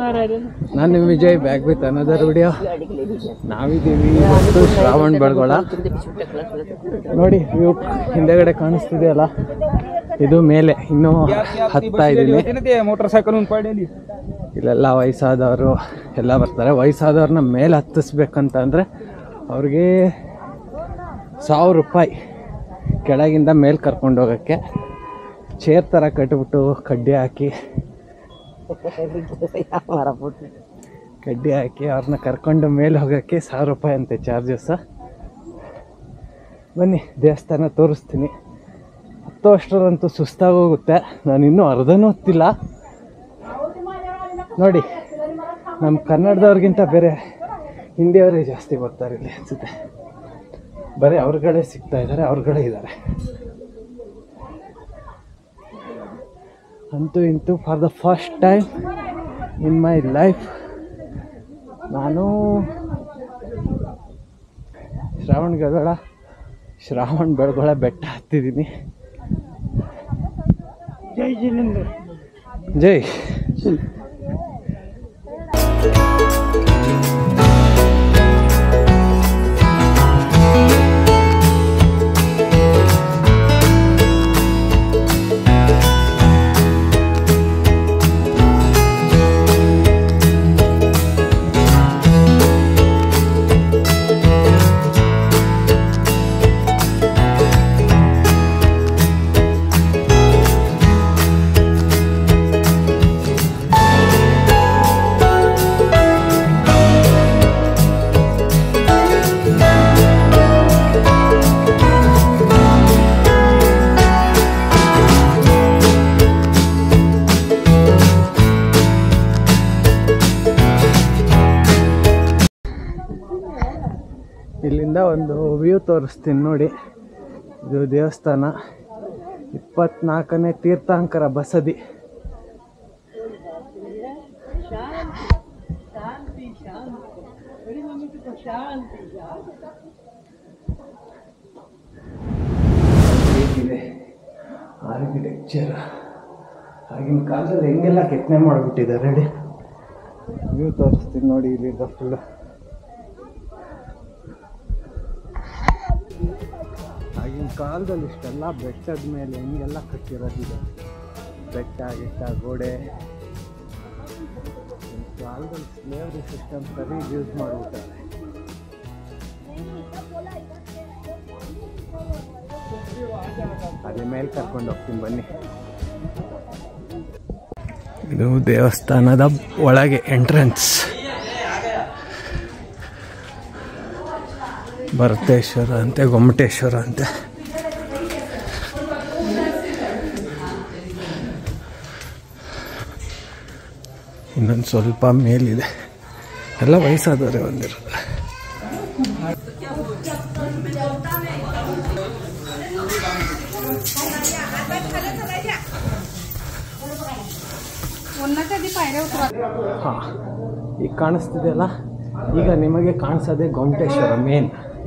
ನಾನು ನಿಮ್ಮ Vijay back with another video ನಾವಿದ್ದೀವಿ ಇವತ್ತು ಶ್ರಾವಣ್ ಬೆಳಗೊಳ ನೋಡಿ ವ್ಯೂ ಹಿಂದೆಗಡೆ ಕಾಣಿಸ್ತಿದೆಯಲ್ಲ ಇದು ಮೇಲೆ ಇನ್ನೂ ಹತ್ತಾ ಇದ್ದೀನಿ ಮೋಟರ್ ಸೈಕಲ್ ಪಡೆಯಲಿ ಇಲ್ಲೆಲ್ಲ ವಯಸ್ಸಾದವರು ಎಲ್ಲ ಬರ್ತಾರೆ ವಯಸ್ಸಾದವ್ರನ್ನ ಮೇಲೆ ಹತ್ತಿಸ್ಬೇಕಂತ ಅಂದರೆ ಅವ್ರಿಗೆ ಸಾವಿರ ರೂಪಾಯಿ ಕೆಳಗಿಂದ ಮೇಲೆ ಕರ್ಕೊಂಡು ಹೋಗೋಕ್ಕೆ ಚೇರ್ ಥರ ಕಟ್ಬಿಟ್ಟು ಕಡ್ಡಿ ಹಾಕಿ ಕಡ್ಡಿ ಹಾಕಿ ಅವ್ರನ್ನ ಕರ್ಕೊಂಡು ಮೇಲೆ ಹೋಗೋಕ್ಕೆ ಸಾವಿರ ರೂಪಾಯಿ ಅಂತೆ ಚಾರ್ಜಸ್ ಬನ್ನಿ ದೇವಸ್ಥಾನ ತೋರಿಸ್ತೀನಿ ಹತ್ತು ಅಷ್ಟರಂತೂ ಸುಸ್ತಾಗೋಗುತ್ತೆ ನಾನು ಇನ್ನೂ ಅರ್ಧನೂ ಹೊತ್ತಿಲ್ಲ ನೋಡಿ ನಮ್ಮ ಕನ್ನಡದವ್ರಿಗಿಂತ ಬೇರೆ ಹಿಂದಿಯವರೇ ಜಾಸ್ತಿ ಬರ್ತಾರೆ ಇಲ್ಲಿ ಅನಿಸುತ್ತೆ ಬರೀ ಅವ್ರಗಳೇ ಸಿಗ್ತಾ ಇದ್ದಾರೆ ಅವ್ರಗಳೇ ಇದ್ದಾರೆ ಅಂತೂ ಇಂತೂ for the first time in my life ನಾನು ಶ್ರಾವಣ ಬೆಳಗೊಳ ಶ್ರಾವಣ ಬೆಳಗೊಳ ಬೆಟ್ಟ ಹತ್ತಿದ್ದೀನಿ ಜೈ ಜಿನೇಂದ್ರ ಜೈ ಇಲ್ಲಿಂದ ಒಂದು ವ್ಯೂ ತೋರಿಸ್ತೀನಿ ನೋಡಿ ಇದು ದೇವಸ್ಥಾನ ಇಪ್ಪತ್ನಾಲ್ಕನೇ ತೀರ್ಥಾಂಕರ ಬಸದಿ ಹೇಗಿದೆ ಆರ್ಕಿಟೆಕ್ಚರ್ ಆಗಿನ ಕಾಲದಲ್ಲಿ ಹೆಂಗೆಲ್ಲ ಕೆತ್ತನೆ ಮಾಡಿಬಿಟ್ಟಿದ್ದಾರೆ ನೋಡಿ ವ್ಯೂ ತೋರಿಸ್ತೀನಿ ನೋಡಿ ಇಲ್ಲಿಂದ ಫುಲ್ಲು ಆಗಿನ ಕಾಲದಲ್ಲಿ ಇಷ್ಟೆಲ್ಲ ಬೆಟ್ಟದ ಮೇಲೆ ಹೆಂಗೆಲ್ಲ ಕಟ್ಟಿರೋದಿದೆ ಬೆಟ್ಟ ಗಿಟ್ಟ ಗೋಡೆ ಈ ಕಾಲದಲ್ಲಿ ಸ್ಲೇವ್ರಿ ಸಿಸ್ಟಮ್ ಸರಿ ಯೂಸ್ ಮಾಡಿಬಿಟ್ಟಾರೆ ಅದೇ ಮೇಲೆ ಕರ್ಕೊಂಡು ಹೋಗ್ತೀನಿ ಬನ್ನಿ ಇದು ದೇವಸ್ಥಾನದ ಒಳಗೆ ಎಂಟ್ರೆನ್ಸ್ ಭರತೇಶ್ವರ ಅಂತೆ ಗೊಮ್ಮಟೇಶ್ವರ ಅಂತೆ ಇನ್ನೊಂದು ಸ್ವಲ್ಪ ಮೇಲಿದೆ ಎಲ್ಲ ವಯಸ್ಸಾದವರೇ ಬಂದಿರೋದು ಹಾಂ ಈಗ ಕಾಣಿಸ್ತಿದೆಯಲ್ಲ ಈಗ ನಿಮಗೆ ಕಾಣಿಸೋದೇ ಗೊಮ್ಮಟೇಶ್ವರ ಮೇನ್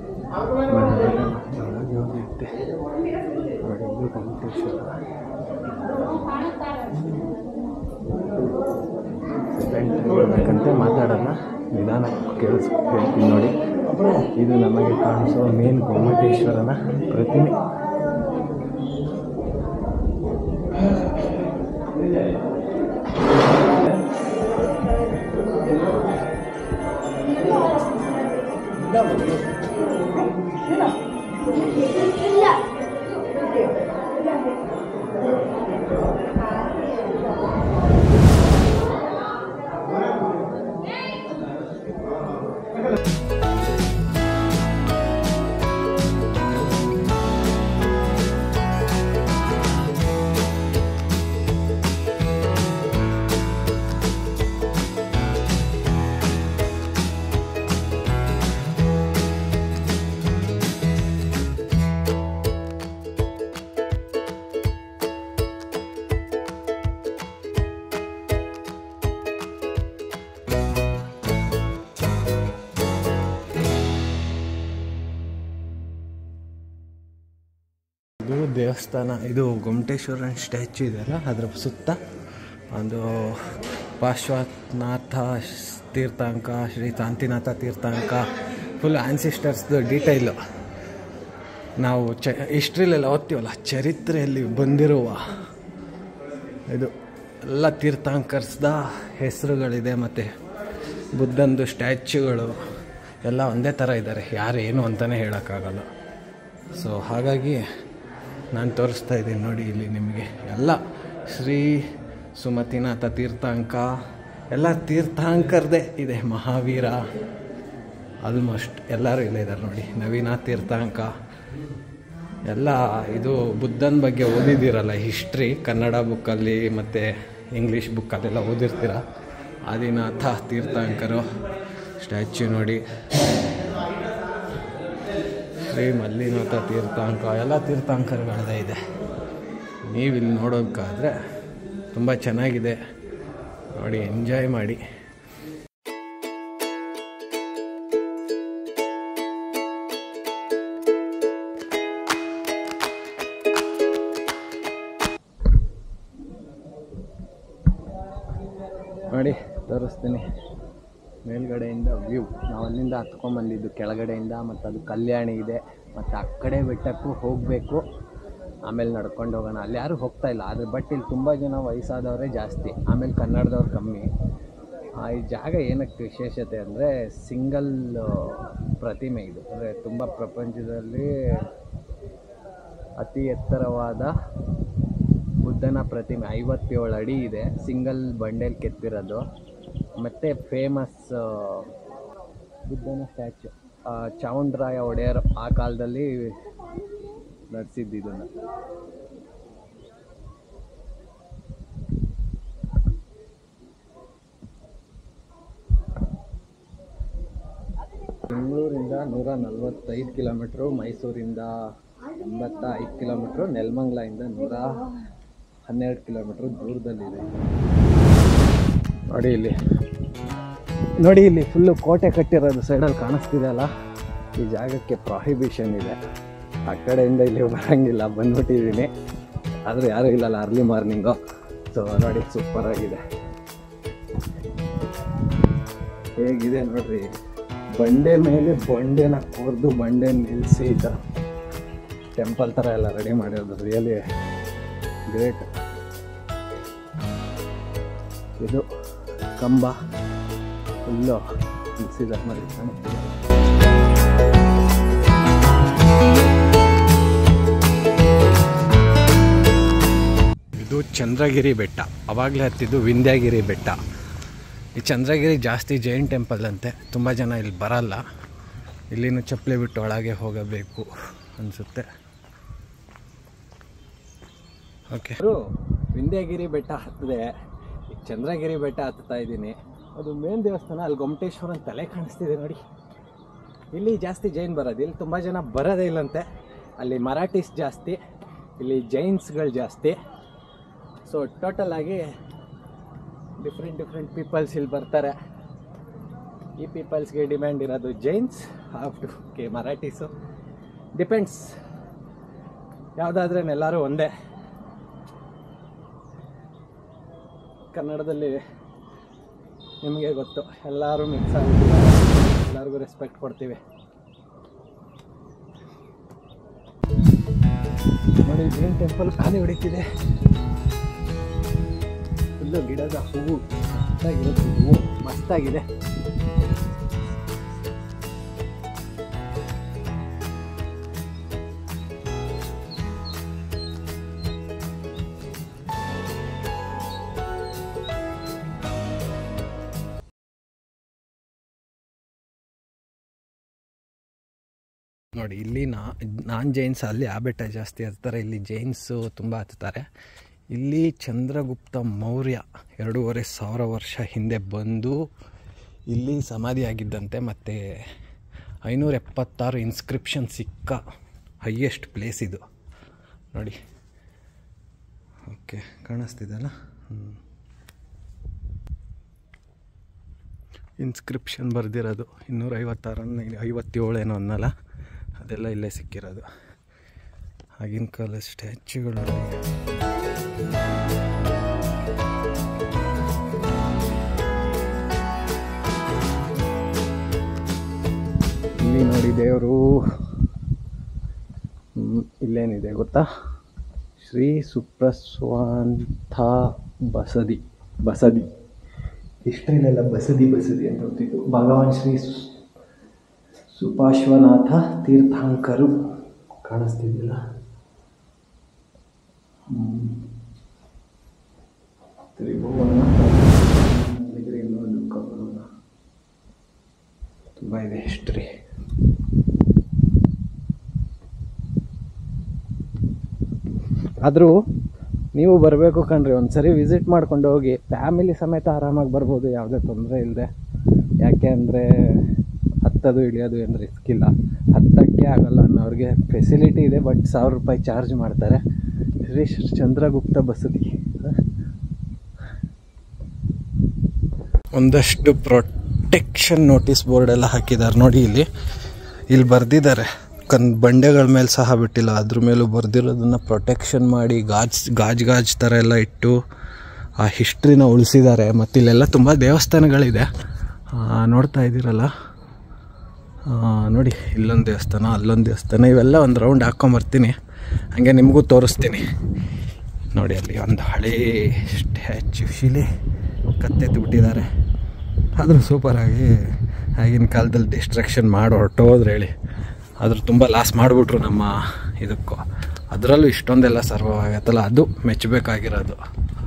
ಬೇಕಂತ ಮಾತಾಡೋಣ ನಿಧಾನ ಕೇಳಿಸ್ ಕೇಳ್ತೀನಿ ನೋಡಿ ಇದು ನಮಗೆ ಕಾಣಿಸೋ ಮೇನ್ ಗೊಮ್ಮಟೇಶ್ವರನ ಪ್ರತಿಮೆ ಇದು ದೇವಸ್ಥಾನ ಇದು ಗೊಮ್ಮಟೇಶ್ವರನ ಸ್ಟ್ಯಾಚು ಇದೆಯಲ್ಲ ಅದರ ಸುತ್ತ ಒಂದು ಪಾರ್ಶ್ವನಾಥ ತೀರ್ಥಾಂಕ ಶ್ರೀ ಶಾಂತಿನಾಥ ತೀರ್ಥಾಂಕ ಫುಲ್ ಆನ್ಸಿಸ್ಟರ್ಸ್ದು ಡೀಟೈಲು ನಾವು ಚ ಹಿಸ್ಟ್ರಿಲೆಲ್ಲ ಓದ್ತೀವಲ್ಲ ಚರಿತ್ರೆಯಲ್ಲಿ ಬಂದಿರುವ ಇದು ಎಲ್ಲ ತೀರ್ಥಾಂಕರ್ಸ್ದ ಹೆಸರುಗಳಿದೆ ಮತ್ತು ಬುದ್ಧಂದು ಸ್ಟ್ಯಾಚ್ಯೂಗಳು ಎಲ್ಲ ಒಂದೇ ಥರ ಇದ್ದಾರೆ ಯಾರು ಏನು ಅಂತಲೇ ಹೇಳೋಕ್ಕಾಗಲ್ಲ ಸೊ ಹಾಗಾಗಿ ನಾನು ತೋರಿಸ್ತಾ ಇದ್ದೀನಿ ನೋಡಿ ಇಲ್ಲಿ ನಿಮಗೆ ಎಲ್ಲ ಶ್ರೀ ಸುಮತಿನಾಥ ತೀರ್ಥಾಂಕ ಎಲ್ಲ ತೀರ್ಥಾಂಕರದೇ ಇದೆ ಮಹಾವೀರ ಆಲ್ಮೋಸ್ಟ್ ಎಲ್ಲರೂ ಇಲ್ಲೇ ಇದ್ದಾರೆ ನೋಡಿ ನವೀನ ತೀರ್ಥಾಂಕ ಎಲ್ಲ ಇದು ಬುದ್ಧನ ಬಗ್ಗೆ ಓದಿದ್ದೀರಲ್ಲ ಹಿಸ್ಟ್ರಿ ಕನ್ನಡ ಬುಕ್ಕಲ್ಲಿ ಮತ್ತು ಇಂಗ್ಲೀಷ್ ಬುಕ್ಕಲ್ಲೆಲ್ಲ ಓದಿರ್ತೀರ ಆದಿನಾಥ ತೀರ್ಥಾಂಕರು ಸ್ಟ್ಯಾಚ್ಯೂ ನೋಡಿ ಶ್ರೀ ಮಲ್ಲಿನಾಥ ತೀರ್ಥಾಂಕ ಎಲ್ಲ ತೀರ್ಥಾಂಕರುಗಳದೇ ಇದೆ ನೀವಿಲ್ಲಿ ನೋಡೋಕ್ಕಾದ್ರೆ ತುಂಬ ಚೆನ್ನಾಗಿದೆ ನೋಡಿ ಎಂಜಾಯ್ ಮಾಡಿ ನೋಡಿ ತೋರಿಸ್ತೀನಿ ಮೇಲ್ಗಡೆಯಿಂದ ವ್ಯೂ ನಾವು ಅಲ್ಲಿಂದ ಹತ್ಕೊಂಬಂದಿದ್ದು ಕೆಳಗಡೆಯಿಂದ ಮತ್ತು ಅದು ಕಲ್ಯಾಣಿ ಇದೆ ಮತ್ತು ಆ ಕಡೆ ಬೆಟ್ಟಕ್ಕೂ ಹೋಗಬೇಕು ಆಮೇಲೆ ನಡ್ಕೊಂಡು ಹೋಗೋಣ ಅಲ್ಲಿ ಯಾರೂ ಹೋಗ್ತಾ ಇಲ್ಲ ಆದರೆ ಬಟ್ ಇಲ್ಲಿ ತುಂಬ ಜನ ವಯಸ್ಸಾದವರೇ ಜಾಸ್ತಿ ಆಮೇಲೆ ಕನ್ನಡದವ್ರು ಕಮ್ಮಿ ಆ, ಈ ಜಾಗ ಏನಕ್ಕೆ ವಿಶೇಷತೆ ಅಂದರೆ ಸಿಂಗಲ್ ಪ್ರತಿಮೆ ಇದು ಅಂದರೆ ತುಂಬ ಪ್ರಪಂಚದಲ್ಲಿ ಅತಿ ಎತ್ತರವಾದ ಬುದ್ಧನ ಪ್ರತಿಮೆ ಐವತ್ತೇಳು ಅಡಿ ಇದೆ ಸಿಂಗಲ್ ಬಂಡೆಲ್ ಕೆತ್ತಿರೋದು ಮತ್ತು ಫೇಮಸ್ ಬುದ್ಧನ ಸ್ಟ್ಯಾಚ್ಯು ಚಾವುಂಡರಾಯ ಒಡೆಯರ್ ಆ ಕಾಲದಲ್ಲಿ ನಡೆಸಿದ್ದು ಇದನ್ನು ಬೆಂಗಳೂರಿಂದ ನೂರ ನಲ್ವತ್ತೈದು ಕಿಲೋಮೀಟ್ರು ಮೈಸೂರಿಂದ ಎಂಬತ್ತ ಐದು ಕಿಲೋಮೀಟ್ರು ನೆಲಮಂಗ್ಲಿಂದ ನೂರ ಹನ್ನೆರಡು ಕಿಲೋಮೀಟ್ರ್ ದೂರದಲ್ಲಿದೆ ನೋಡಿ ಇಲ್ಲಿ ನೋಡಿ ಇಲ್ಲಿ ಫುಲ್ಲು ಕೋಟೆ ಕಟ್ಟಿರೋದು ಸೈಡಲ್ಲಿ ಕಾಣಿಸ್ತಿದೆ ಅಲ್ಲ ಈ ಜಾಗಕ್ಕೆ ಪ್ರಾಹಿಬಿಷನ್ ಇದೆ ಆ ಕಡೆಯಿಂದ ಇಲ್ಲಿ ಬರೋಂಗಿಲ್ಲ ಬಂದ್ಬಿಟ್ಟಿದ್ದೀನಿ ಆದರೆ ಯಾರೂ ಇಲ್ಲಲ್ಲ ಅರ್ಲಿ ಮಾರ್ನಿಂಗು ಸೊ ನೋಡಿ ಸೂಪರ್ ಆಗಿದೆ ಹೇಗಿದೆ ನೋಡ್ರಿ ಬಂಡೆ ಮೇಲೆ ಬಂಡೆನ ಕೊರ್ದು ಬಂಡೆ ನಿಲ್ಲಿಸಿ ಈ ಥರ ಟೆಂಪಲ್ ಥರ ಎಲ್ಲ ರೆಡಿ ಮಾಡಿರೋದು ರಿಯಲಿ ಗ್ರೇಟ್ ಇದು ಕಂಬ ಫುಲ್ಲು ನಿಲ್ಸಿದ್ದಾರೆ ನೋಡಿ ಕಾಣಿಸ್ತಿದೆ. ಇದು ಚಂದ್ರಗಿರಿ ಬೆಟ್ಟ ಅವಾಗಲೇ ಹತ್ತಿದ್ದು ವಿಂಧ್ಯಗಿರಿ ಬೆಟ್ಟ ಈ ಚಂದ್ರಗಿರಿ ಜಾಸ್ತಿ ಜೈನ್ ಟೆಂಪಲ್ ಅಂತೆ ತುಂಬ ಜನ ಇಲ್ಲಿ ಬರಲ್ಲ ಇಲ್ಲಿನೂ ಚಪ್ಪಲಿ ಬಿಟ್ಟು ಒಳಗೆ ಹೋಗಬೇಕು ಅನಿಸುತ್ತೆ ಓಕೆ ವಿಂಧ್ಯಗಿರಿ ಬೆಟ್ಟ ಹತ್ತಿದೆ ಈಗ ಚಂದ್ರಗಿರಿ ಬೆಟ್ಟ ಹತ್ತಾ ಇದ್ದೀನಿ ಅದು ಮೇನ್ ದೇವಸ್ಥಾನ ಅಲ್ಲಿ ಗೊಮಟೇಶ್ವರನ ತಲೆ ಕಾಣಿಸ್ತಿದೆ ನೋಡಿ ಇಲ್ಲಿ ಜಾಸ್ತಿ ಜೈನ್ ಬರೋದು ಇಲ್ಲಿ ತುಂಬ ಜನ ಬರೋದೇ ಇಲ್ಲಂತೆ ಅಲ್ಲಿ ಮರಾಠೀಸ್ ಜಾಸ್ತಿ ಇಲ್ಲಿ ಜೈನ್ಸ್ಗಳು ಜಾಸ್ತಿ ಸೊ ಟೋಟಲ್ ಆಗಿ ಡಿಫ್ರೆಂಟ್ ಡಿಫ್ರೆಂಟ್ ಪೀಪಲ್ಸ್ ಇಲ್ಲಿ ಬರ್ತಾರೆ ಈ ಪೀಪಲ್ಸ್ಗೆ ಡಿಮ್ಯಾಂಡ್ ಇರೋದು ಜೈನ್ಸ್ ಹಾಫ್ ಟು ಕೆ ಮರಾಠೀಸು ಡಿಪೆಂಡ್ಸ್ ಯಾವುದಾದ್ರೂ ಎಲ್ಲರೂ ಒಂದೇ ಕನ್ನಡದಲ್ಲಿ ನಿಮಗೆ ಗೊತ್ತು ಎಲ್ಲರೂ ಮಿಕ್ಸ್ ಆಗಿರ್ತಾರೆ ಎಲ್ಲರಿಗೂ ರೆಸ್ಪೆಕ್ಟ್ ಕೊಡ್ತೀವಿ ನೋಡಿ ಜೈನ್ ಟೆಂಪಲ್ ಖಾಲಿ ಹೊಡಿತಿದೆ ಫುಲ್ಲು ಗಿಡದ ಹೂವು ಮಸ್ತಾಗಿರುತ್ತೆ ಹೂವು ಮಸ್ತಾಗಿದೆ ನೋಡಿ ಇಲ್ಲಿ ನಾ ನಾನ್ ಜೈನ್ಸ್ ಅಲ್ಲಿ ಆ ಬೆಟ್ಟ ಜಾಸ್ತಿ ಹತ್ತಾರೆ ಇಲ್ಲಿ ಜೈನ್ಸು ತುಂಬ ಹತ್ತಾರೆ ಇಲ್ಲಿ ಚಂದ್ರಗುಪ್ತ ಮೌರ್ಯ ಎರಡೂವರೆ ಸಾವಿರ ವರ್ಷ ಹಿಂದೆ ಬಂದು ಇಲ್ಲಿ ಸಮಾಧಿಯಾಗಿದ್ದಂತೆ ಮತ್ತು ಐನೂರ ಎಪ್ಪತ್ತಾರು ಇನ್ಸ್ಕ್ರಿಪ್ಷನ್ ಸಿಕ್ಕ ಹೈಯೆಸ್ಟ್ ಪ್ಲೇಸ್ ಇದು ನೋಡಿ ಓಕೆ ಕಾಣಿಸ್ತಿದೆಲ್ಲ ಹ್ಞೂ ಇನ್ಸ್ಕ್ರಿಪ್ಷನ್ ಬರೆದಿರೋದು ಇನ್ನೂರ ಐವತ್ತಾರನ್ನು ಐವತ್ತೇಳು ಏನೋ ಅನ್ನಲ್ಲ ಅದೆಲ್ಲ ಇಲ್ಲೇ ಸಿಕ್ಕಿರೋದು ಆಗಿನ ಕಾಲ ಸ್ಟ್ಯಾಚ್ಯೂಗಳು ನೋಡಿ ಇಲ್ಲಿ ನೋಡಿ ದೇವರು ಹ್ಮ್, ಇಲ್ಲೇನಿದೆ ಗೊತ್ತಾ ಶ್ರೀ ಸುಪ್ರಸ್ವಾಂಥ ಬಸದಿ ಬಸದಿ ಹಿಸ್ಟ್ರಿಲೆಲ್ಲ ಬಸದಿ ಬಸದಿ ಅಂತ ಹೋಗ್ತಿತ್ತು ಭಗವಾನ್ ಶ್ರೀ ಸು- ಸುಪಾರ್ಶ್ವನಾಥ ತೀರ್ಥಾಂಕರು ಕಾಣಿಸ್ತಿದ್ದಿಲ್ಲ ಹ್ಮ್. ತ್ರಿಭುವನ ಅಲ್ಲಿಗೆ ಇನ್ನೊಂದು ಕಬ್ಬಣ ತುಂಬ ಇದೆ ಹಿಸ್ಟ್ರಿ ಆದರೂ ನೀವು ಬರಬೇಕು ಕಣ್ರಿ ಒಂದ್ಸರಿ ವಿಸಿಟ್ ಮಾಡ್ಕೊಂಡು ಹೋಗಿ ಫ್ಯಾಮಿಲಿ ಸಮೇತ ಆರಾಮಾಗಿ ಬರ್ಬೋದು ಯಾವುದೇ ತೊಂದರೆ ಇಲ್ಲದೆ ಯಾಕೆ ಅಂದರೆ ಹತ್ತದು ಇಳಿಯೋದು ಏನು ರಿಸ್ಕ್ ಇಲ್ಲ ಹತ್ತಕ್ಕೆ ಆಗಲ್ಲ ಅನ್ನೋರಿಗೆ ಫೆಸಿಲಿಟಿ ಇದೆ ಬಟ್ ಸಾವಿರ ರೂಪಾಯಿ ಚಾರ್ಜ್ ಮಾಡ್ತಾರೆ ಶ್ರೀ ಚಂದ್ರಗುಪ್ತ ಬಸದಿ ಒಂದಷ್ಟು ಪ್ರೊಟೆಕ್ಷನ್ ನೋಟಿಸ್ ಬೋರ್ಡ್ ಎಲ್ಲ ಹಾಕಿದ್ದಾರೆ ನೋಡಿ ಇಲ್ಲಿ ಇಲ್ಲಿ ಬರೆದಿದ್ದಾರೆ ಕನ್ ಬಂಡೆಗಳ ಮೇಲೆ ಸಹ ಬಿಟ್ಟಿಲ್ಲ ಅದ್ರ ಮೇಲೂ ಬರೆದಿರೋದನ್ನು ಪ್ರೊಟೆಕ್ಷನ್ ಮಾಡಿ ಗಾಜ್ ಗಾಜ್ ಗಾಜ್ ಥರ ಎಲ್ಲ ಇಟ್ಟು ಆ ಹಿಸ್ಟ್ರಿನ ಉಳಿಸಿದ್ದಾರೆ ಮತ್ತು ಇಲ್ಲೆಲ್ಲ ತುಂಬ ದೇವಸ್ಥಾನಗಳಿದೆ ಆ, ನೋಡ್ತಾ ಇದ್ದೀರಲ್ಲ ಆ, ನೋಡಿ ಇಲ್ಲೊಂದು ದೇವಸ್ಥಾನ ಅಲ್ಲೊಂದು ದೇವಸ್ಥಾನ ಇವೆಲ್ಲ ಒಂದು ರೌಂಡ್ ಹಾಕ್ಕೊಂಬರ್ತೀನಿ ಹಾಗೆ ನಿಮಗೂ ತೋರಿಸ್ತೀನಿ ನೋಡಿ ಅಲ್ಲಿ ಒಂದು ಹಳೇ ಸ್ಟ್ಯಾಚ್ಯು ಶಿಲೆ ಕತ್ತೆತ್ತು ಬಿಟ್ಟಿದ್ದಾರೆ ಆದರೂ ಸೂಪರಾಗಿ ಆಗಿನ ಕಾಲದಲ್ಲಿ ಡಿಸ್ಟ್ರಾಕ್ಷನ್ ಮಾಡಿ ಹೊರಟೋದ್ರೆ ಹೇಳಿ ಆದರೂ ತುಂಬ ಲಾಸ್ ಮಾಡಿಬಿಟ್ರು ನಮ್ಮ ಇದಕ್ಕೂ ಅದರಲ್ಲೂ ಇಷ್ಟೊಂದೆಲ್ಲ ಸರ್ವ ಆಗತ್ತಲ್ಲ ಅದು ಮೆಚ್ಚಬೇಕಾಗಿರೋದು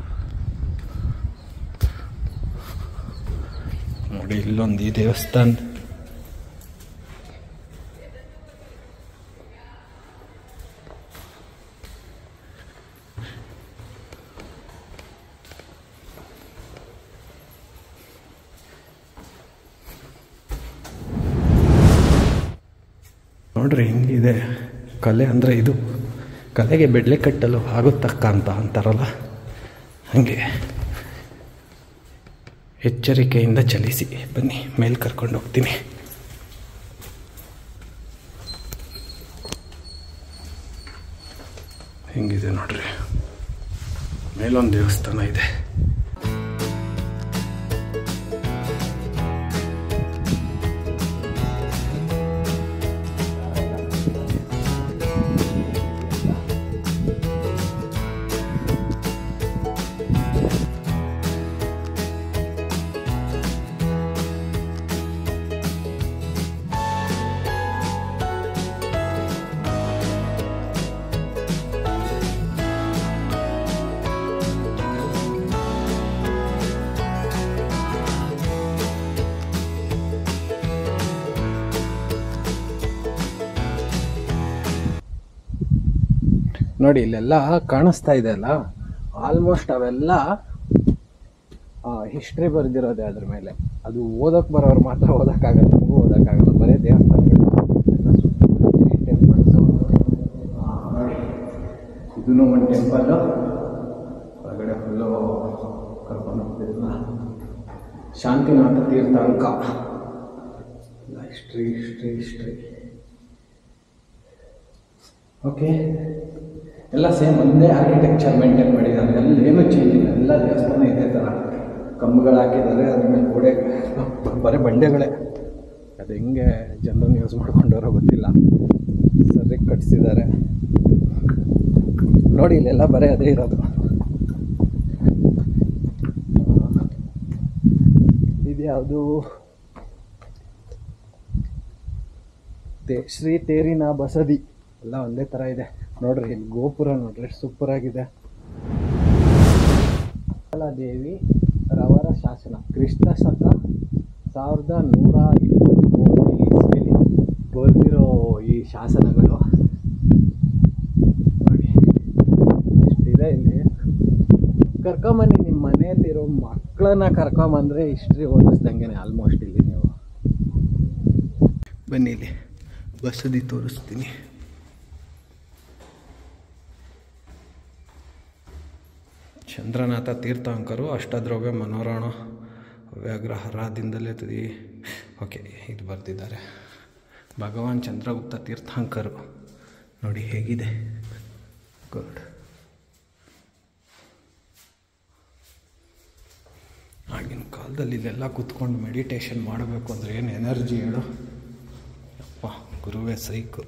ನೋಡಿ ಇಲ್ಲೊಂದು ಈ ದೇವಸ್ಥಾನ ನೋಡ್ರಿ ಹಿಂಗಿದೆ ಕಲೆ ಅಂದರೆ ಇದು ಕಲೆಗೆ ಬೆಡ್ಲೆ ಕಟ್ಟಲು ಆಗುತ್ತಕ್ಕ ಅಂತ ಅಂತಾರಲ್ಲ ಹಾಗೆ ಎಚ್ಚರಿಕೆಯಿಂದ ಚಲಿಸಿ ಬನ್ನಿ ಮೇಲೆ ಕರ್ಕೊಂಡು ಹೋಗ್ತೀನಿ ಹಿಂಗಿದೆ ನೋಡ್ರಿ ಮೇಲೊಂದು ದೇವಸ್ಥಾನ ಇದೆ ನೋಡಿ ಇಲ್ಲೆಲ್ಲ ಕಾಣಿಸ್ತಾ ಇದೆ ಅಲ್ಲ ಆಲ್ಮೋಸ್ಟ್ ಅವೆಲ್ಲ ಹಿಸ್ಟ್ರಿ ಬರೆದಿರೋದೆ ಅದ್ರ ಮೇಲೆ ಅದು ಓದಕ್ಕೆ ಬರೋರು ಮಾತ್ರ ಓದಕ್ಕಾಗಲ್ಲ ನಮಗೂ ಓದಕ್ಕಾಗಲ್ಲ ಬರೀ ದೇವಸ್ಥಾನಗಳು ಎಲ್ಲ ಸುತ್ತಮುತ್ತ ಟೆಂಪಲ್ಸು ಇದೂ ಒಂದು ಟೆಂಪಲ್ಲು ಹೊರಗಡೆ ಫುಲ್ಲು ಕರ್ಕೊಂಡು ಹೋಗ್ತಿದ್ದ ಶಾಂತಿನಾಥ ತೀರ್ಥಾಂಕ ಹಿಸ್ಟ್ರಿ ಹಿಸ್ಟ್ರಿ ಹಿಸ್ಟ್ರಿ ಓಕೆ ಎಲ್ಲ ಸೇಮ್ ಒಂದೇ ಆರ್ಕಿಟೆಕ್ಚರ್ ಮೇಂಟೈನ್ ಮಾಡಿದ್ದಾರೆ ಎಲ್ಲ ಏನೂ ಚೇಂಜ್ ಇಲ್ಲ ಎಲ್ಲ ದೇವಸ್ಥಾನ ಇದೇ ಥರ ಕಂಬಗಳು ಹಾಕಿದ್ದಾರೆ ಅದ್ರ ಮೇಲೆ ಗೋಡೆ ಬರೀ ಬಂಡೆಗಳೇ ಅದು ಹೆಂಗೆ ಜನರನ್ನು ಯೂಸ್ ಮಾಡ್ಕೊಂಡವರೋ ಗೊತ್ತಿಲ್ಲ ಸರಿ ಕಟ್ಸಿದ್ದಾರೆ ನೋಡಿ ಇಲ್ಲೆಲ್ಲ ಬರೀ ಅದೇ ಇರೋದು ಇದು ಯಾವುದು ತೇ ಶ್ರೀ ತೇರಿನ ಬಸದಿ ಎಲ್ಲ ಒಂದೇ ಥರ ಇದೆ ನೋಡ್ರಿ ಇಲ್ಲಿ ಗೋಪುರ ನೋಡ್ರಿ ಎಷ್ಟು ಸೂಪರ್ ಆಗಿದೆ ದೇವಿ ರವರ ಶಾಸನ ಕ್ರಿಸ್ತ ಶಕ ಸಾವಿರದ ನೂರ ಇಪ್ಪತ್ತ್ಮೂರನೇ ಇಸ್ವಿಲಿ ಬರೆದಿರೋ ಈ ಶಾಸನಗಳು ನೋಡಿ ಎಷ್ಟಿದೆ ಇಲ್ಲಿ ಕರ್ಕೊಂಬನ್ನಿ ನಿಮ್ಮ ಮನೆಯಲ್ಲಿರೋ ಮಕ್ಕಳನ್ನ ಕರ್ಕೊಂಬಂದ್ರೆ ಹಿಸ್ಟ್ರಿ ಓದಿಸ್ದಂಗೆ ಆಲ್ಮೋಸ್ಟ್ ಇಲ್ಲಿ ನೀವು ಬನ್ನಿ ಇಲ್ಲಿ ಬಸದಿ ತೋರಿಸ್ತೀನಿ ಚಂದ್ರನಾಥ ತೀರ್ಥಾಂಕರು ಅಷ್ಟದ್ರವ್ಯ ಮನೋರಾಣ ವ್ಯಾಘ್ರಹರಾದಿಂದಲೇ ತುದಿ ಓಕೆ ಇದು ಬರೆದಿದ್ದಾರೆ ಭಗವಾನ್ ಚಂದ್ರಗುಪ್ತ ತೀರ್ಥಾಂಕರು ನೋಡಿ ಹೇಗಿದೆ ಗುಡ್ ಆಗಿನ ಕಾಲದಲ್ಲಿ ಇಲ್ಲೆಲ್ಲ ಕೂತ್ಕೊಂಡು ಮೆಡಿಟೇಷನ್ ಮಾಡಬೇಕು ಅಂದರೆ ಏನು ಎನರ್ಜಿ ಹೇಳು ಅಪ್ಪ ಗುರುವೇ ಸೈಕು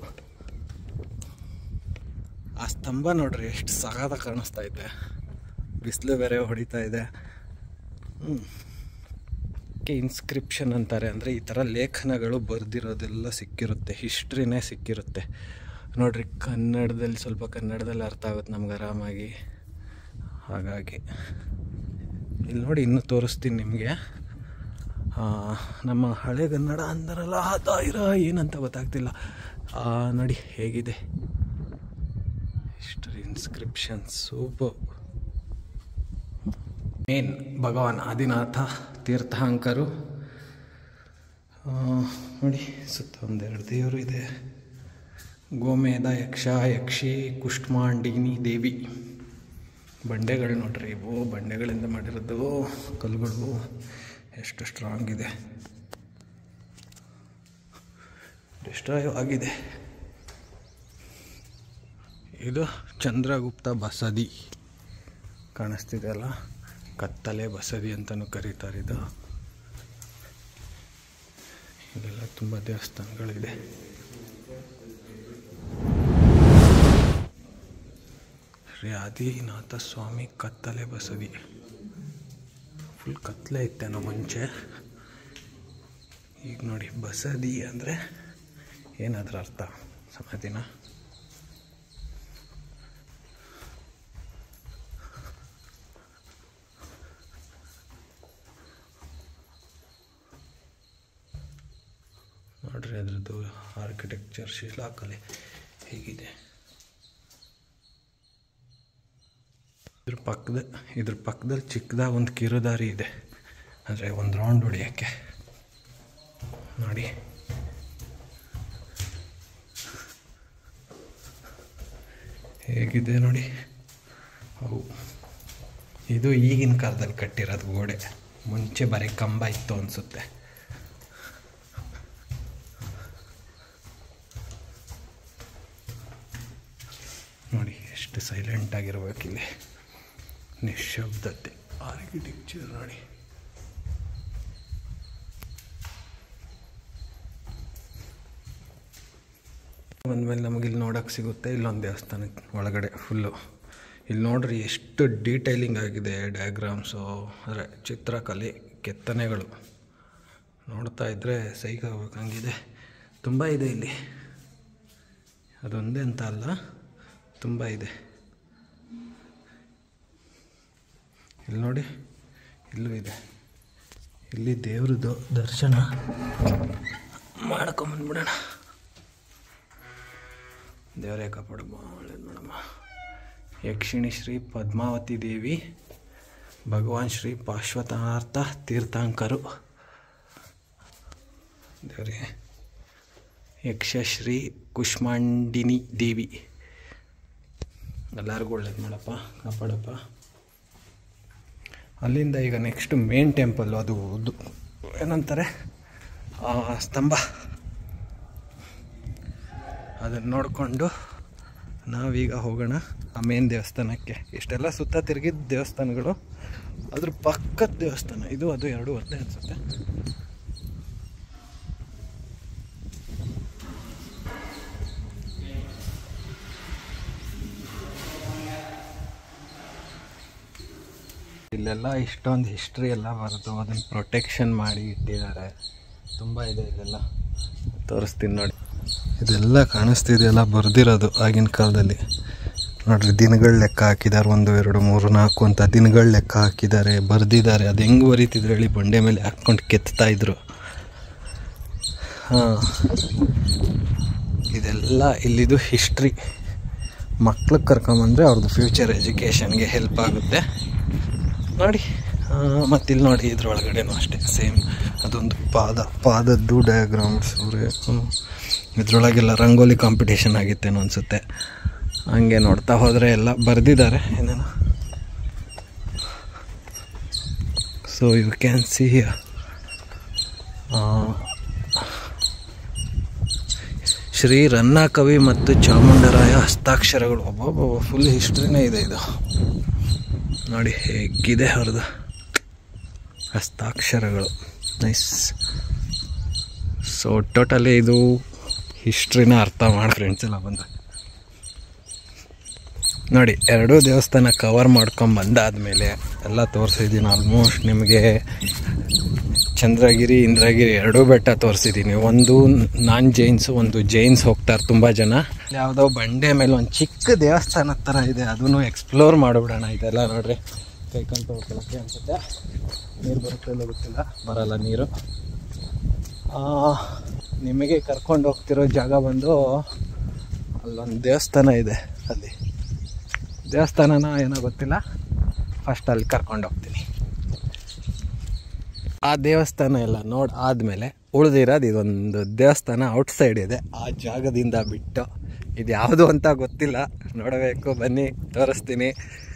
ಆ ಸ್ತಂಭ ನೋಡ್ರಿ ಎಷ್ಟು ಸಗಾದ ಕಾಣಿಸ್ತಾ ಇದೆ ಬಿಸಿಲು ಬೇರೆ ಹೊಡಿತಾ ಇದೆ ಹ್ಞೂ ಇನ್ಸ್ಕ್ರಿಪ್ಷನ್ ಅಂತಾರೆ ಅಂದರೆ ಈ ಥರ ಲೇಖನಗಳು ಬರೆದಿರೋದೆಲ್ಲ ಸಿಕ್ಕಿರುತ್ತೆ ಹಿಸ್ಟ್ರಿನೇ ಸಿಕ್ಕಿರುತ್ತೆ ನೋಡ್ರಿ ಕನ್ನಡದಲ್ಲಿ ಸ್ವಲ್ಪ ಕನ್ನಡದಲ್ಲಿ ಅರ್ಥ ಆಗುತ್ತೆ ನಮ್ಗೆ ಆರಾಮಾಗಿ ಹಾಗಾಗಿ ಇಲ್ಲಿ ನೋಡಿ ಇನ್ನೂ ತೋರಿಸ್ತೀನಿ ನಿಮಗೆ ನಮ್ಮ ಹಳೆಗನ್ನಡ ಅಂದರಲ್ಲ ಆದಾಯಿರ ಏನಂತ ಗೊತ್ತಾಗ್ತಿಲ್ಲ ಆ, ನೋಡಿ ಹೇಗಿದೆ history inscription super main Bhagwan Adinatha ತೀರ್ಥಾಂಕರು ಆ, ನೋಡಿ ಸುತ್ತ ಒಂದೆರಡು ದೇವರು ಇದೆ ಗೋಮೇಧ ಯಕ್ಷ ಯಕ್ಷಿ ಕುಷ್ಮಾಂಡಿನಿ ದೇವಿ ಬಂಡೆಗಳು ನೋಡ್ರಿ ಇವು ಬಂಡೆಗಳಿಂದ ಮಾಡಿರೋದು ಕಲ್ಲುಗಳು ಎಷ್ಟು ಸ್ಟ್ರಾಂಗ್ ಇದೆ ಡಿಸ್ಟ್ರಾಯ್ ಆಗಿದೆ ಇದು ಚಂದ್ರಗುಪ್ತ ಬಸದಿ ಕಾಣಿಸ್ತಿದೆಯಲ್ಲ ಕತ್ತಲೆ ಬಸದಿ ಅಂತಲೂ ಕರೀತಾರೆ ಇದು ಇಲ್ಲೆಲ್ಲ ತುಂಬ ದೇವಸ್ಥಾನಗಳಿದೆ ಶ್ರೀ ಆದಿನಾಥ ಸ್ವಾಮಿ ಕತ್ತಲೆ ಬಸದಿ ಫುಲ್ ಕತ್ತಲೆ ಇತ್ತೇನೋ ಮುಂಚೆ ಈಗ ನೋಡಿ ಬಸದಿ ಅಂದರೆ ಏನಾದ್ರ ಅರ್ಥ ಸಮಾಧಿನ ನೋಡ್ರಿ ಅದ್ರದ್ದು ಆರ್ಕಿಟೆಕ್ಚರ್ ಶಿಲಾಕಲೆ ಹೇಗಿದೆ ಇದ್ರ ಪಕ್ಕದ ಇದ್ರ ಪಕ್ಕದಲ್ಲಿ ಚಿಕ್ಕದಾಗಿ ಒಂದು ಕಿರುದಾರಿ ಇದೆ ಅಂದರೆ ಒಂದು ರೌಂಡ್ ಹೊಡಿಯೋಕ್ಕೆ ನೋಡಿ ಹೇಗಿದೆ ನೋಡಿ ಅವು ಇದು ಈಗಿನ ಕಾಲದಲ್ಲಿ ಕಟ್ಟಿರೋದು ಗೋಡೆ ಮುಂಚೆ ಬರೀ ಕಂಬ ಇತ್ತು ಅನಿಸುತ್ತೆ ನೋಡಿ ಎಷ್ಟು ಸೈಲೆಂಟ್ ಆಗಿರ್ಬೇಕಿಲ್ಲಿ ನಿಶಬ್ದತೆ ಆರ್ಕಿಟೆಕ್ಚರ್ ನೋಡಿ ಬಂದಮೇಲೆ ನಮಗೆ ಇಲ್ಲಿ ನೋಡೋಕೆ ಸಿಗುತ್ತೆ ಇಲ್ಲೊಂದು ದೇವಸ್ಥಾನ ಒಳಗಡೆ ಫುಲ್ಲು ಇಲ್ಲಿ ನೋಡ್ರಿ ಎಷ್ಟು ಡೀಟೈಲಿಂಗ್ ಆಗಿದೆ ಡಯಾಗ್ರಾಮ್ಸು ಅಂದರೆ ಚಿತ್ರಕಲೆ ಕೆತ್ತನೆಗಳು ನೋಡ್ತಾ ಇದ್ದರೆ ಸೈಕಾಗಬೇಕಂಗಿದೆ ತುಂಬ ಇದೆ ಇಲ್ಲಿ ಅದೊಂದೇ ಅಂತ ಅಲ್ಲ ತುಂಬ ಇದೆ ಇಲ್ಲಿ ನೋಡಿ ಇಲ್ಲೂ ಇದೆ ಇಲ್ಲಿ ದೇವ್ರದ್ದು ದರ್ಶನ ಮಾಡ್ಕೊಂಬಂದ್ಬಿಡೋಣ ದೇವರೇ ಕಾಪಾಡಮ್ಮ ಒಳ್ಳೇದು ಮಾಡಮ್ಮ ಯಕ್ಷಿಣಿ ಶ್ರೀ ಪದ್ಮಾವತಿ ದೇವಿ ಭಗವಾನ್ ಶ್ರೀ ಪಾರ್ಶ್ವತಾರ್ಥ ತೀರ್ಥಾಂಕರು ದೇವರೇ ಯಕ್ಷಶ್ರೀ ಕುಷ್ಮಾಂಡಿನಿ ದೇವಿ ಎಲ್ಲರಿಗೂ ಒಳ್ಳೇದು ಮಾಡಪ್ಪ ಕಾಪಾಡಪ್ಪ ಅಲ್ಲಿಂದ ಈಗ ನೆಕ್ಸ್ಟ್ ಮೇನ್ ಟೆಂಪಲ್ ಅದು ಇದು ಏನಂತಾರೆ ಆ ಸ್ತಂಭ ಅದನ್ನು ನೋಡಿಕೊಂಡು ನಾವೀಗ ಹೋಗೋಣ ಆ ಮೇನ್ ದೇವಸ್ಥಾನಕ್ಕೆ ಇಷ್ಟೆಲ್ಲ ಸುತ್ತ ತಿರುಗಿದ ದೇವಸ್ಥಾನಗಳು ಅದ್ರ ಪಕ್ಕದ ದೇವಸ್ಥಾನ ಇದು ಅದು ಎರಡು ಒಂದೇ ಅನಿಸುತ್ತೆ ಇಲ್ಲೆಲ್ಲ ಇಷ್ಟೊಂದು ಹಿಸ್ಟ್ರಿ ಎಲ್ಲ ಬರೆದು ಅದನ್ನು ಪ್ರೊಟೆಕ್ಷನ್ ಮಾಡಿ ಇಟ್ಟಿದ್ದಾರೆ ತುಂಬ ಇದೆ ಇಲ್ಲೆಲ್ಲ ತೋರಿಸ್ತೀನಿ ನೋಡಿ ಇದೆಲ್ಲ ಕಾಣಿಸ್ತಿದೆಯಲ್ಲ ಬರೆದಿರೋದು ಆಗಿನ ಕಾಲದಲ್ಲಿ ನೋಡ್ರಿ ದಿನಗಳ ಲೆಕ್ಕ ಹಾಕಿದ್ದಾರೆ ಒಂದು ಎರಡು ಮೂರು ನಾಲ್ಕು ಅಂತ ದಿನಗಳ ಲೆಕ್ಕ ಹಾಕಿದ್ದಾರೆ ಬರೆದಿದ್ದಾರೆ ಅದು ಹೆಂಗೆ ಬರೀತಿದ್ರು ಹೇಳಿ ಬಂಡೆ ಮೇಲೆ ಹಾಕ್ಕೊಂಡು ಕೆತ್ತಾ ಇದ್ರು ಹಾಂ ಇದೆಲ್ಲ ಇಲ್ಲಿದು ಹಿಸ್ಟ್ರಿ ಮಕ್ಳಿಗೆ ಕರ್ಕೊಂಬಂದ್ರೆ ಅವ್ರದ್ದು ಫ್ಯೂಚರ್ ಎಜುಕೇಷನ್ಗೆ ಹೆಲ್ಪ್ ಆಗುತ್ತೆ ನೋಡಿ ಮತ್ತು ಇಲ್ಲಿ ನೋಡಿ ಇದ್ರೊಳಗಡೆನೂ ಅಷ್ಟೇ ಸೇಮ್ ಅದೊಂದು ಪಾದ ಪಾದದ್ದು ಡಯಾಗ್ರಾಮ್ಸ್ ಇದ್ರೊಳಗೆಲ್ಲ ರಂಗೋಲಿ ಕಾಂಪಿಟೇಷನ್ ಆಗಿತ್ತೇನೋ ಅನಿಸುತ್ತೆ ಹಂಗೆ ನೋಡ್ತಾ ಹೋದರೆ ಎಲ್ಲ ಬರೆದಿದ್ದಾರೆ ಏನೇನು so you can see Shri ರನ್ನಾಕವಿ ಮತ್ತು ಚಾಮುಂಡರಾಯ ಹಸ್ತಾಕ್ಷರಗಳು ಒಬ್ಬೊಬ್ಬ ಫುಲ್ ಹಿಸ್ಟ್ರಿನೇ ಇದೆ ಇದು ನೋಡಿ ಹೇಗಿದೆ ಅವ್ರದ್ದು ಹಸ್ತಾಕ್ಷರಗಳು ನೈಸ್ ಸೊ ಟೋಟಲಿ ಇದು ಹಿಸ್ಟ್ರಿನ ಅರ್ಥ ಮಾಡಿ ಫ್ರೆಂಡ್ಸ್ ಎಲ್ಲ ಬಂದರೆ ನೋಡಿ ಎರಡೂ ದೇವಸ್ಥಾನ ಕವರ್ ಮಾಡ್ಕೊಂಡು ಬಂದಾದಮೇಲೆ ಎಲ್ಲ ತೋರಿಸಿದ್ದೀನಿ ಆಲ್ಮೋಸ್ಟ್ ನಿಮಗೆ ಚಂದ್ರಗಿರಿ ಇಂದ್ರಗಿರಿ ಎರಡೂ ಬೆಟ್ಟ ತೋರಿಸಿದ್ದೀನಿ ಒಂದು ನಾನ್ ಜೈನ್ಸು ಒಂದು ಜೈನ್ಸ್ ಹೋಗ್ತಾರೆ ತುಂಬ ಜನ ಯಾವುದೋ ಬಂಡೆ ಮೇಲೆ ಒಂದು ಚಿಕ್ಕ ದೇವಸ್ಥಾನ ಥರ ಇದೆ ಅದನ್ನು ಎಕ್ಸ್ಪ್ಲೋರ್ ಮಾಡಿಬಿಡೋಣ ಇದೆಲ್ಲ ನೋಡ್ರಿ ಕೈ ಕಾಲು ತೊಳ್ಕೊಳಕ್ಕೆ ಅನ್ಸುತ್ತೆ ನೀರು ಬರುತ್ತೆ ಇಲ್ಲೋ ಗೊತ್ತಿಲ್ಲ ಬರಲ್ಲ ನೀರು ಆ, ನಿಮಗೆ ಕರ್ಕೊಂಡು ಹೋಗ್ತಿರೋ ಜಾಗ ಬಂದು ಅಲ್ಲೊಂದು ದೇವಸ್ಥಾನ ಇದೆ ಅಲ್ಲಿ ದೇವಸ್ಥಾನನ ಏನೋ ಗೊತ್ತಿಲ್ಲ ಫಸ್ಟ್ ಅಲ್ಲಿ ಕರ್ಕೊಂಡು ಹೋಗ್ತೀನಿ ಆ ದೇವಸ್ಥಾನ ಎಲ್ಲ ನೋಡಿ ಆದಮೇಲೆ ಉಳಿದಿರೋದು ಇದೊಂದು ದೇವಸ್ಥಾನ ಔಟ್ಸೈಡ್ ಇದೆ ಆ ಜಾಗದಿಂದ ಬಿಟ್ಟು ಇದು ಯಾವುದು ಅಂತ ಗೊತ್ತಿಲ್ಲ ನೋಡಬೇಕು ಬನ್ನಿ ತೋರಿಸ್ತೀನಿ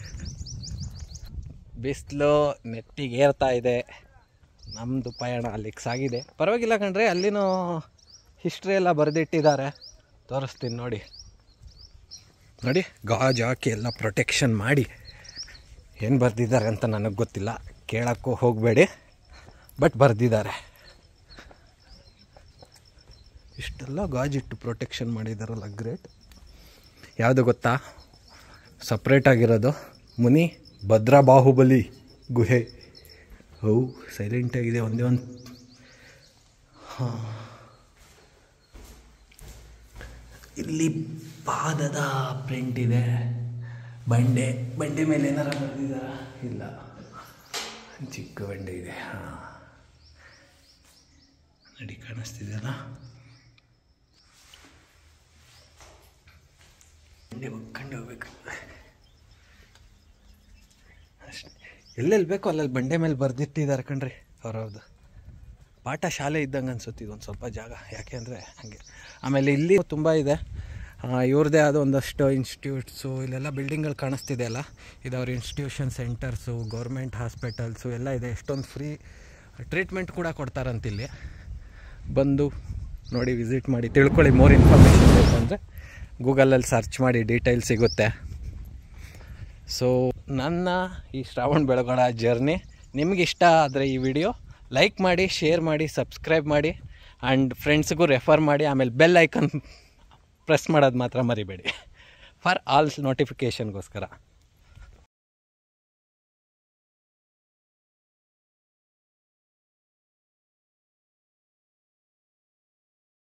ಬಿಸಿಲು ನೆಟ್ಟಿಗೆ ಏರ್ತಾ ಇದೆ ನಮ್ಮದು ಪಯಣ ಅಲ್ಲಿಗೆ ಸಾಗಿದೆ ಪರವಾಗಿಲ್ಲ ಕಣ್ರಿ ಅಲ್ಲಿನೂ ಹಿಸ್ಟ್ರಿ ಎಲ್ಲ ಬರೆದಿಟ್ಟಿದ್ದಾರೆ ತೋರಿಸ್ತೀನಿ ನೋಡಿ ನೋಡಿ ಗಾಜ್ ಹಾಕಿ ಎಲ್ಲ ಪ್ರೊಟೆಕ್ಷನ್ ಮಾಡಿ ಏನು ಬರೆದಿದ್ದಾರೆ ಅಂತ ನನಗೆ ಗೊತ್ತಿಲ್ಲ ಕೇಳೋಕ್ಕೂ ಹೋಗಬೇಡಿ ಬಟ್ ಬರೆದಿದ್ದಾರೆ ಇಷ್ಟೆಲ್ಲ ಗಾಜಿಟ್ಟು ಪ್ರೊಟೆಕ್ಷನ್ ಮಾಡಿದಾರಲ್ಲ ಗ್ರೇಟ್ ಯಾವುದು ಗೊತ್ತಾ ಸಪ್ರೇಟ್ ಆಗಿರೋದು ಮುನಿ ಭದ್ರಾ ಬಾಹುಬಲಿ ಗುಹೆ ಹೌ ಸೈಲೆಂಟಾಗಿದೆ ಒಂದೇ ಒಂದು ಹಾಂ ಇಲ್ಲಿ ಪಾದದ ಪ್ರಿಂಟ್ ಇದೆ ಬಂಡೆ ಬಂಡೆ ಮೇಲೆ ಏನಾರ ಬರೆದಿದ್ದಾರ ಇಲ್ಲ ಚಿಕ್ಕ ಬಂಡೆ ಇದೆ ಹಾಂ ನಡಿ ಕಾಣಿಸ್ತಿದೆಯಲ್ಲ ಬಂಡೆ ಒಕ್ಕೊಂಡು ಹೋಗ್ಬೇಕು ಅಷ್ಟೇ ಎಲ್ಲೆಲ್ಲಿ ಬೇಕೋ ಅಲ್ಲಲ್ಲಿ ಬಂಡೆ ಮೇಲೆ ಬರೆದಿಟ್ಟಿದ್ದಾರೆ ಕಣ್ರಿ ಅವ್ರವ್ರದ್ದು ಪಾಠ ಶಾಲೆ ಇದ್ದಂಗೆ ಅನ್ಸುತ್ತೆ ಇದೊಂದು ಸ್ವಲ್ಪ ಜಾಗ ಯಾಕೆ ಅಂದರೆ ಹಾಗೆ ಆಮೇಲೆ ಇಲ್ಲಿ ತುಂಬ ಇದೆ ಇವ್ರದ್ದೇ ಆದ ಒಂದಷ್ಟು ಇನ್ಸ್ಟಿಟ್ಯೂಟ್ಸು ಇಲ್ಲೆಲ್ಲ ಬಿಲ್ಡಿಂಗ್ಗಳು ಕಾಣಿಸ್ತಿದೆ ಅಲ್ಲ ಇದು ಅವ್ರ ಇನ್ಸ್ಟಿಟ್ಯೂಷನ್ ಸೆಂಟರ್ಸು ಗೌರ್ಮೆಂಟ್ ಹಾಸ್ಪಿಟಲ್ಸು ಎಲ್ಲ ಇದೆ ಎಷ್ಟೊಂದು ಫ್ರೀ ಟ್ರೀಟ್ಮೆಂಟ್ ಕೂಡ ಕೊಡ್ತಾರಂತ ಇಲ್ಲಿ ಬಂದು ನೋಡಿ ವಿಸಿಟ್ ಮಾಡಿ ತಿಳ್ಕೊಳ್ಳಿ ಮೋರ್ ಇನ್ಫಾರ್ಮೇಷನ್ ಬೇಕು ಅಂದರೆ ಗೂಗಲಲ್ಲಿ ಸರ್ಚ್ ಮಾಡಿ ಡೀಟೇಲ್ ಸಿಗುತ್ತೆ ಸೊ ನನ್ನ ಈ ಶ್ರಾವಣ ಬೆಳಗೊಳ ಜರ್ನಿ ನಿಮ್ಗೆ ಇಷ್ಟ ಆದರೆ ಈ ವಿಡಿಯೋ ಲೈಕ್ ಮಾಡಿ ಶೇರ್ ಮಾಡಿ ಸಬ್ಸ್ಕ್ರೈಬ್ ಮಾಡಿ ಆ್ಯಂಡ್ ಫ್ರೆಂಡ್ಸ್ಗೂ ರೆಫರ್ ಮಾಡಿ ಆಮೇಲೆ ಬೆಲ್ ಐಕನ್ ಪ್ರೆಸ್ ಮಾಡೋದು ಮಾತ್ರ ಮರಿಬೇಡಿ ಫಾರ್ ಆಲ್ ನೋಟಿಫಿಕೇಷನ್ಗೋಸ್ಕರ